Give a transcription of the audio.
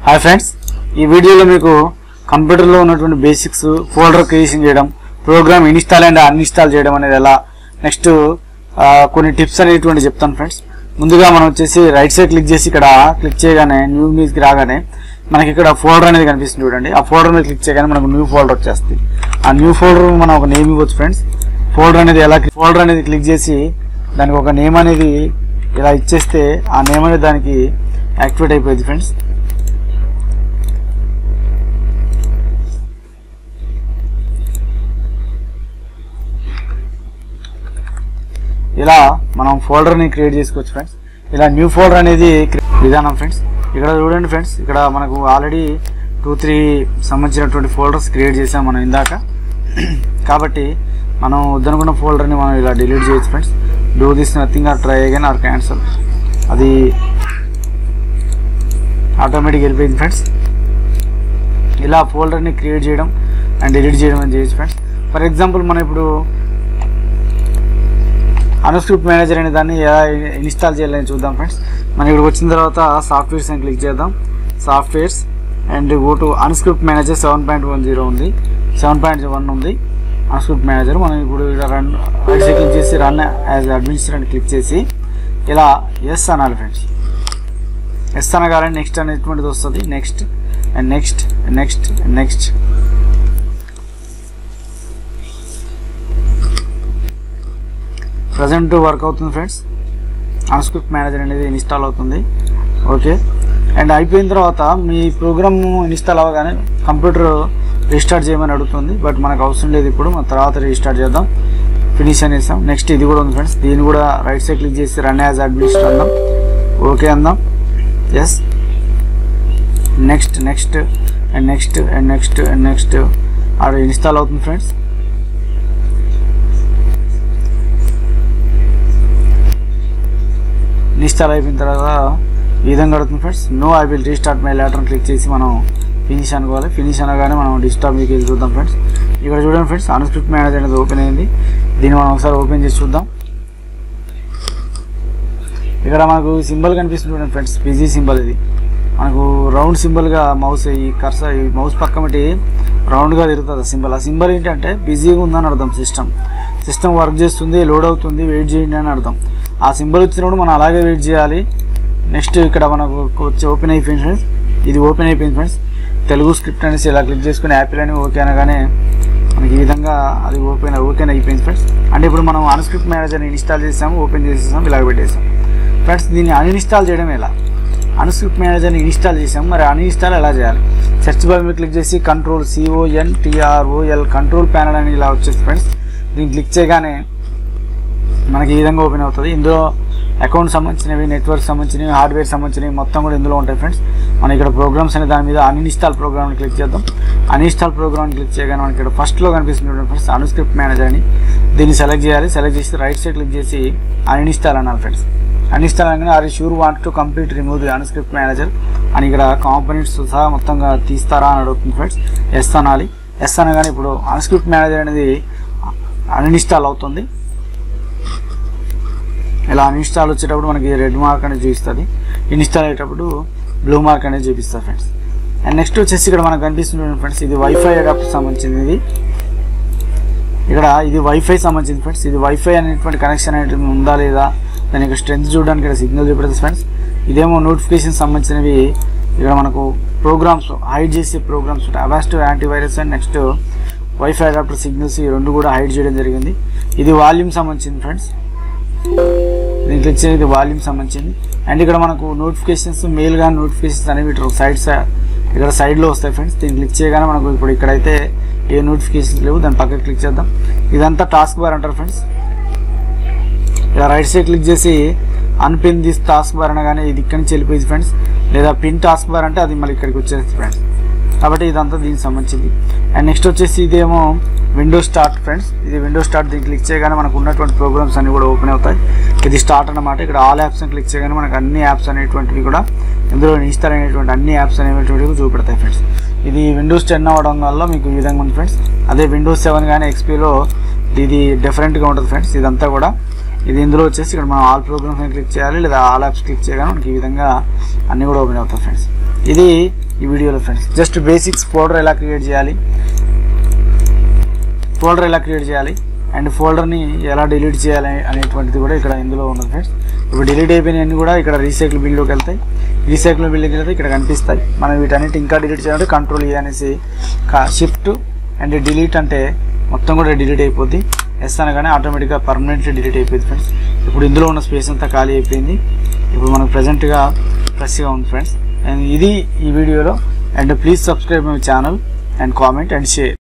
hi friends ఈ వీడియోలో మీకు కంప్యూటర్లో ఉన్నటువంటి బేసిక్స్ ఫోల్డర్ క్రియేషన్ చేయడం ప్రోగ్రామ్ ఇన్స్టాల్ అండ్ అన్ఇన్స్టాల్ చేయడం అనేది ఎలా నెక్స్ట్ కొన్ని టిప్స్ అనేటువంటి చెప్తాను ఫ్రెండ్స్ ముందుగా మనం వచ్చేసి రైట్ సైడ్ క్లిక్ చేసి ఇక్కడ క్లిక్ చేయగానే న్యూ మీదకి రాగానే మనకి ఇక్కడ ఫోల్డర్ అనేది కనిపిస్తుంది చూడండి ఆ ఫోల్డర్ మీద క్లిక్ చేయగానే మనకు న్యూ ఫోల్డర్ వచ్చేస్తుంది ఆ న్యూ ఫోల్డర్ మనం ఒక నేమ్ ఇవ్వచ్చు ఫ్రెండ్స్ ఫోల్డర్ అనేది ఎలా ఫోల్డర్ అనేది క్లిక్ చేసి దానికి ఒక నేమ్ అనేది ఇలా ఇచ్చేస్తే ఆ నేమ్ అనేది దానికి యాక్టివేట్ అయిపోయింది ఫ్రెండ్స్ ఇలా మనం ఫోల్డర్ని క్రియేట్ చేసుకోవచ్చు ఫ్రెండ్స్ ఇలా న్యూ ఫోల్డర్ అనేది క్రి- విధానం ఫ్రెండ్స్ ఇక్కడ చూడండి ఫ్రెండ్స్ ఇక్కడ మనకు ఆల్రెడీ టూ త్రీ సంబంధించినటువంటి ఫోల్డర్స్ క్రియేట్ చేసాం మనం ఇందాక కాబట్టి మనం వద్దనుకున్న ఫోల్డర్ని మనం ఇలా డిలీట్ చేయొచ్చు friends do this nothing or try again or cancel అది ఆటోమేటిక్ వెళ్ళిపోయింది ఫ్రెండ్స్ ఇలా ఫోల్డర్ని క్రియేట్ చేయడం అండ్ డిలీట్ చేయడం అని చేయొచ్చు ఫ్రెండ్స్ ఫర్ ఎగ్జాంపుల్ మనం ఇప్పుడు అనుస్క్రిప్ట్ మేనేజర్ అనే దాన్ని ఎలా ఇన్స్టాల్ చేయాలని చూద్దాం ఫ్రెండ్స్ మనం ఇక్కడ వచ్చిన తర్వాత సాఫ్ట్వేర్స్ అని క్లిక్ చేద్దాం softwares and go to Anu script manager seven point one zero ఉంది సెవెన్ పాయింట్ వన్ ఉంది అన్స్క్రిప్ట్ మేనేజర్ మనం ఇప్పుడు ఇక్కడ రన్ రైట్ సైడ్ క్లిక్ చేసి రన్ యాజ్ అడ్మినిస్ట్రేటర్ అని క్లిక్ చేసి ఇలా ఎస్ అనాలి ఫ్రెండ్స్ ఎస్ అనగానే నెక్స్ట్ అనేటువంటిది వస్తుంది next and next next next present work అవుతుంది ఫ్రెండ్స్ అన్స్క్రిప్ట్ మేనేజర్ అనేది ఇన్స్టాల్ అవుతుంది ఓకే అండ్ అయిపోయిన తర్వాత మీ ప్రోగ్రామ్ ఇన్స్టాల్ అవ్వగానే కంప్యూటర్ రీస్టార్ట్ చేయమని అడుగుతుంది బట్ మనకు అవసరం లేదు ఇప్పుడు మన తర్వాత రీస్టార్ట్ చేద్దాం ఫినిష్ అనేసాం నెక్స్ట్ ఇది కూడా ఉంది ఫ్రెండ్స్ దీన్ని కూడా రైట్ సైడ్ క్లిక్ చేసి రన్ యాజ్ అడ్మినిస్టర్ అందాం ఓకే అందాం yes next next and next and next and next అది ఇన్స్టాల్ అవుతుంది ఫ్రెండ్స్ ఇన్స్టాల్ అయిపోయిన తర్వాత ఈ విధంగా అడుగుతుంది friends no I will restart my later click చేసి మనం ఫినిష్ అనుకోవాలి ఫినిష్ అనగానే మనం డిస్టాప్ మీకు వెళ్ళి చూద్దాం ఫ్రెండ్స్ ఇక్కడ చూడండి ఫ్రెండ్స్ అన్స్క్రిప్ట్ మేనేజర్ అనేది ఓపెన్ అయింది దీన్ని మనం ఒకసారి ఓపెన్ చేసి చూద్దాం ఇక్కడ మనకు సింబల్ కనిపిస్తుంది చూడండి ఫ్రెండ్స్ బిజీ సింబల్ ఇది మనకు రౌండ్ సింబల్గా మౌస్ ఈ కర్స ఈ మౌస్ పక్క మట్టి రౌండ్గా తిరుగుతుంది ఆ సింబల్ ఆ సింబల్ ఏంటంటే బిజీగా ఉందని అర్థం సిస్టమ్ సిస్టమ్ వర్క్ చేస్తుంది లోడ్ అవుతుంది వెయిట్ చేయండి అని అర్థం ఆ సింబల్ వచ్చినప్పుడు మనం అలాగే వెయిట్ చేయాలి నెక్స్ట్ ఇక్కడ మనకు వచ్చి ఓపెన్ అయిపోయింది ఫ్రెండ్స్ ఇది ఓపెన్ అయిపోయింది ఫ్రెండ్స్ తెలుగు స్క్రిప్ట్ అనేసి ఇలా క్లిక్ చేసుకుని యాపిల్ అని ఓకే అనగానే మనకి ఈ విధంగా అది ఓపెన్ ఓపెన్ అయిపోయింది ఫ్రెండ్స్ అంటే ఇప్పుడు మనం అన్స్క్రిప్ట్ మేనేజర్ని ఇన్స్టాల్ చేసాము ఓపెన్ చేసేసాం ఇలాగ పెట్టేసాం ఫ్రెండ్స్ దీన్ని అన్ఇన్స్టాల్ చేయడం ఎలా అన్స్క్రిప్ట్ మేనేజర్ని ఇన్స్టాల్ చేసాం మరి అన్ఇన్స్టాల్ ఎలా చేయాలి సెర్చ్ బార్ మీద క్లిక్ చేసి control C O N T R O L control panel అని ఇలా వచ్చేసి ఫ్రెండ్స్ దీన్ని క్లిక్ చేయగానే మనకి ఈ విధంగా ఓపెన్ అవుతుంది ఇందులో అకౌంట్ సంబంధించినవి నెట్వర్క్ సంబంధించినవి హార్డ్వేర్ సంబంధించినవి మొత్తం కూడా ఇందులో ఉంటాయి ఫ్రెండ్స్ మనం ఇక్కడ ప్రోగ్రామ్స్ అనే దాని మీద అన్ఇన్స్టాల్ ప్రోగ్రామ్ని క్లిక్ చేద్దాం అన్ఇన్స్టాల్ ప్రోగ్రామ్ క్లిక్ చేయగానే మనకి ఇక్కడ ఫస్ట్లో కనిపిస్తుంది చూడండి ఫ్రెండ్స్ అన్స్క్రిప్ట్ మేనేజర్ అని దీన్ని సెలెక్ట్ చేయాలి సెలెక్ట్ చేసి రైట్ సైడ్ క్లిక్ చేసి అన్ఇన్స్టాల్ అనాలి ఫ్రెండ్స్ అన్ఇన్స్టాల్ అనగానే are sure want to complete remove the Anu script manager అని ఇక్కడ కాంపోనెంట్స్ సహా మొత్తంగా తీస్తారా అని అడుగుతుంది ఫ్రెండ్స్ ఎస్ అనాలి ఎస్ అనగానే ఇప్పుడు అన్స్క్రిప్ట్ మేనేజర్ అనేది అన్ఇన్స్టాల్ అవుతుంది ఇలా అన్ఇన్స్టాల్ వచ్చేటప్పుడు మనకి రెడ్ మార్క్ అనేది చూపిస్తుంది ఇన్స్టాల్ అయ్యేటప్పుడు బ్లూ మార్క్ అనేది చూపిస్తుంది ఫ్రెండ్స్ అండ్ నెక్స్ట్ వచ్చేసి ఇక్కడ మనకు కనిపిస్తుంది ఫ్రెండ్స్ ఇది వైఫై అడాప్టర్ సంబంధించింది ఇది ఇక్కడ ఇది వైఫై సంబంధించింది ఫ్రెండ్స్ ఇది వైఫై అనేటువంటి కనెక్షన్ అనేది ఉందా లేదా దాని యొక్క స్ట్రెంత్ చూడడానికి ఇక్కడ సిగ్నల్ చూపెడుతుంది ఫ్రెండ్స్ ఇదేమో నోటిఫికేషన్ సంబంధించినవి ఇక్కడ మనకు ప్రోగ్రామ్స్ హైడ్ చేసే ప్రోగ్రామ్స్ ఉంటాయి Avast antivirus and next wifi adapter signals ఈ రెండు కూడా హైడ్ చేయడం జరిగింది ఇది వాల్యూమ్ సంబంధించింది ఫ్రెండ్స్ దీన్ని క్లిక్ చేయడానికి వాల్యూమ్ సంబంధించింది అండ్ ఇక్కడ మనకు నోటిఫికేషన్స్ మెయిల్ కానీ నోటిఫికేషన్స్ అనేవి ఇటు సైడ్ సైడ్ ఇక్కడ సైడ్లో వస్తాయి ఫ్రెండ్స్ దీన్ని క్లిక్ చేయగానే మనకు ఇప్పుడు ఇక్కడైతే ఏ నోటిఫికేషన్స్ లేవు దాని పక్కన క్లిక్ చేద్దాం ఇదంతా టాస్క్ బార్ అంటారు ఫ్రెండ్స్ ఇలా రైట్ సైడ్ క్లిక్ చేసి అన్పిన్ దిస్ టాస్క్ బార్ అనగానే ఇది ఇక్కడి నుంచి వెళ్ళిపోయింది ఫ్రెండ్స్ లేదా పిన్ టాస్క్ బార్ అంటే అది మళ్ళీ ఇక్కడికి వచ్చేస్తుంది ఫ్రెండ్స్ కాబట్టి ఇదంతా దీనికి సంబంధించింది అండ్ నెక్స్ట్ వచ్చేసి ఇదేమో విండోస్ స్టార్ట్ ఫ్రెండ్స్ ఇది విండోస్ స్టార్ట్ దీన్ని క్లిక్ చేయగానే మనకు ఉన్నటువంటి ప్రోగ్రామ్స్ అన్ని కూడా ఓపెన్ అవుతాయి ఇది స్టార్ట్ అన్నమాట ఇక్కడ ఆల్ యాప్స్ అని క్లిక్ చేయగానే మనకు అన్ని యాప్స్ అనేటువంటివి కూడా ఇందులో ఇన్స్టాల్ అయినటువంటి అన్ని యాప్స్ అనేటువంటివి చూపెడతాయి ఫ్రెండ్స్ ఇది విండోస్ టెన్ అవ్వడం వల్ల మీకు ఈ విధంగా ఉంది ఫ్రెండ్స్ అదే విండోస్ సెవెన్ కానీ ఎక్స్పీలో ఇది డిఫరెంట్గా ఉంటుంది ఫ్రెండ్స్ ఇదంతా కూడా ఇది ఇందులో వచ్చేసి ఇక్కడ మనం ఆల్ ప్రోగ్రామ్స్ అని క్లిక్ చేయాలి లేదా ఆల్ యాప్స్ క్లిక్ చేయగానే మనకి ఈ విధంగా అన్నీ కూడా ఓపెన్ అవుతాయి ఫ్రెండ్స్ ఇది ఈ వీడియోలో ఫ్రెండ్స్ జస్ట్ బేసిక్స్ ఫోల్డర్ ఎలా క్రియేట్ చేయాలి ఫోల్డర్ ఎలా క్రియేట్ చేయాలి అండ్ ఫోల్డర్ని ఎలా డిలీట్ చేయాలి అనేటువంటిది కూడా ఇక్కడ ఇందులో ఉన్నది ఫ్రెండ్స్ ఇప్పుడు డిలీట్ అయిపోయినవన్నీ కూడా ఇక్కడ రీసైకిల్ బిల్లోకి వెళ్తాయి రీసైకిల్ బిల్లోకి వెళ్తే ఇక్కడ కనిపిస్తాయి మనం వీటన్నిటి ఇంకా డిలీట్ చేయాలంటే కంట్రోల్ ఏ అనేసి షిఫ్ట్ అండ్ డిలీట్ అంటే మొత్తం కూడా డిలీట్ అయిపోద్ది ఎస్ అనగానే ఆటోమేటిక్గా పర్మనెంట్లీ డిలీట్ అయిపోయింది ఫ్రెండ్స్ ఇప్పుడు ఇందులో ఉన్న స్పేస్ అంతా ఖాళీ అయిపోయింది ఇప్పుడు మనకు ప్రజెంట్గా ఫ్రెష్గా ఉంది ఫ్రెండ్స్ అండ్ ఇది ఈ వీడియోలో and please subscribe my channel and comment and share